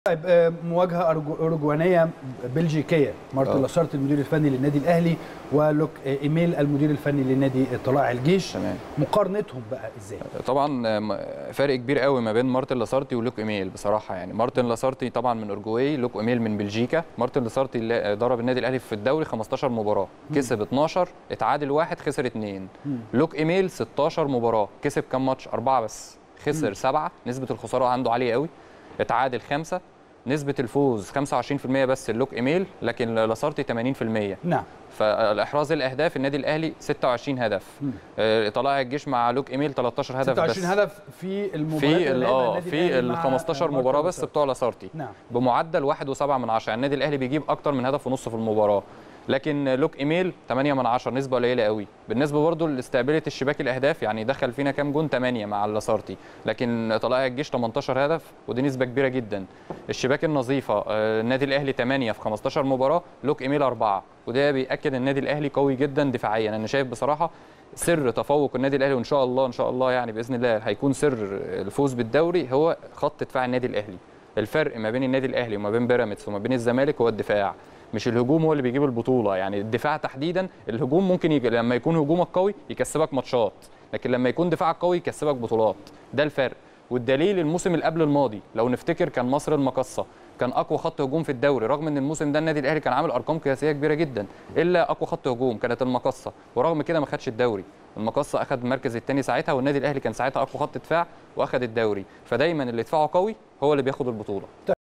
طيب آه، مواجهه أرجو- اوروجوانيه بلجيكيه مارتن آه. لاسارت المدير الفني للنادي الاهلي ولوك آه، ايميل المدير الفني لنادي طلائع الجيش تمام مقارنتهم بقى ازاي طبعا آم، فرق كبير قوي ما بين مارتن لاسارتي ولوك ايميل بصراحه يعني مارتن لاسارتي طبعا من اورجواي لوك ايميل من بلجيكا مارتن لاسارتي اللي ضرب النادي الاهلي في الدوري 15 مباراه كسب 12 اتعادل واحد خسر اثنين لوك ايميل 16 مباراه كسب كام ماتش اربعه بس خسر سبعه نسبه الخساره عنده عاليه قوي اتعادل خمسه نسبة الفوز 25% بس اللوك ايميل لكن لاسارتي 80% نعم فالاحراز الاهداف النادي الاهلي 26 هدف آه، طلائع الجيش مع لوك ايميل 13 هدف 26 بس هدف في المباريات في اللي ال- لعبها اه النادي في الأهلي ال مع 15 مارتن مباراه بس لاسارت. بتوع لاسارتي نعم بمعدل 1.7 من 10 يعني النادي الاهلي بيجيب اكتر من هدف ونص في المباراه لكن لوك ايميل 8 من 10 نسبه قليله قوي بالنسبه برضو لاستقباليه الشباك الاهداف يعني دخل فينا كام جون 8 مع اللاسارتي لكن طلائع الجيش 18 هدف ودي نسبه كبيره جدا الشباك النظيفه آه، النادي الاهلي 8 في 15 مباراه لوك ايميل 4 وده بياكد النادي الاهلي قوي جدا دفاعيا انا شايف بصراحه سر تفوق النادي الاهلي وان شاء الله ان شاء الله يعني باذن الله هيكون سر الفوز بالدوري هو خط دفاع النادي الاهلي الفرق ما بين النادي الاهلي وما بين بيراميدز وما بين الزمالك هو الدفاع مش الهجوم هو اللي بيجيب البطوله يعني الدفاع تحديدا الهجوم ممكن يجي لما يكون هجومك قوي يكسبك ماتشات لكن لما يكون دفاعك قوي يكسبك بطولات ده الفرق والدليل الموسم اللي قبل الماضي لو نفتكر كان مصر المقصه كان اقوى خط هجوم في الدوري رغم ان الموسم ده النادي الاهلي كان عامل ارقام قياسيه كبيره جدا الا اقوى خط هجوم كانت المقصه ورغم كده ما خدش الدوري المقصه اخذ المركز الثاني ساعتها والنادي الاهلي كان ساعتها اقوى خط دفاع واخذ الدوري فدايما اللي دفاعه قوي هو اللي بياخد البطوله